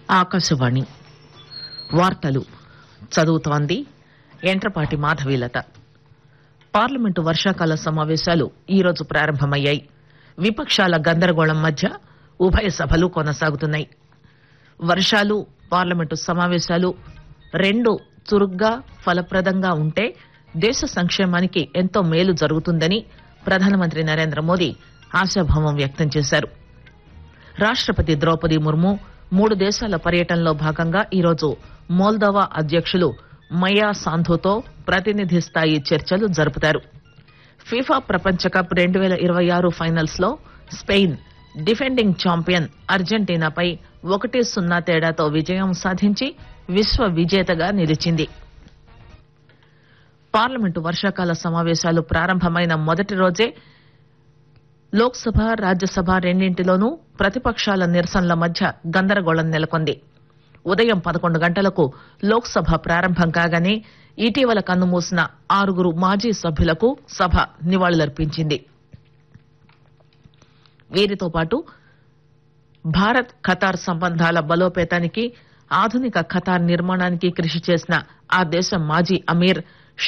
ఆకాశవాణి వార్తలు చదువుతోంది ఎంట్రపాటి మాధవీలత పార్లమెంటు వర్షాకాల సమావేశాలు ఈరోజు ప్రారంభమయ్యాయి విపక్షాల గందరగోళం మధ్య ఉభయ సభలు కొనసాగుతున్నాయి వర్షాలు పార్లమెంటు సమావేశాలు రెండు చురుగ్గా ఫలప్రదంగా ఉంటే దేశ సంక్షేమానికి ఎంతో మేలు జరుగుతుందని ప్రధానమంత్రి నరేంద్ర మోదీ ఆశాభావం వ్యక్తం చేశారు రాష్టపతి ద్రౌపది ముర్ము మూడు దేశాల పర్యటనలో భాగంగా ఈరోజు మోల్దోవా అధ్యక్షులు మయా సాంధోతో ప్రతినిధి స్థాయి చర్చలు జరుపుతారు ఫీఫా ప్రపంచ కప్ రెండు వేల ఇరవై ఆరు ఫైనల్స్ లో స్పెయిన్ డిఫెండింగ్ ఛాంపియన్ అర్జెంటీనాపై ఒకటి సున్నా తేడాతో విజయం సాధించి విశ్వ విజేతగా నిలిచింది పార్లమెంటు వర్షాకాల సమావేశాలు ప్రారంభమైన మొదటి రోజే లోక్సభ రాజ్యసభ రెండింటిలోనూ ప్రతిపక్షాల నిరసనల మధ్య గందరగోళం నెలకొంది ఉదయం పదకొండు గంటలకు లోక్సభ ప్రారంభం కాగానే ఇటీవల కన్నుమూసిన ఆరుగురు మాజీ సభ్యులకు సభ నివాళులర్పించింది వీరితో పాటు భారత్ ఖతార్ సంబంధాల బలోపేతానికి ఆధునిక ఖతార్ నిర్మాణానికి కృషి చేసిన ఆ దేశ మాజీ అమీర్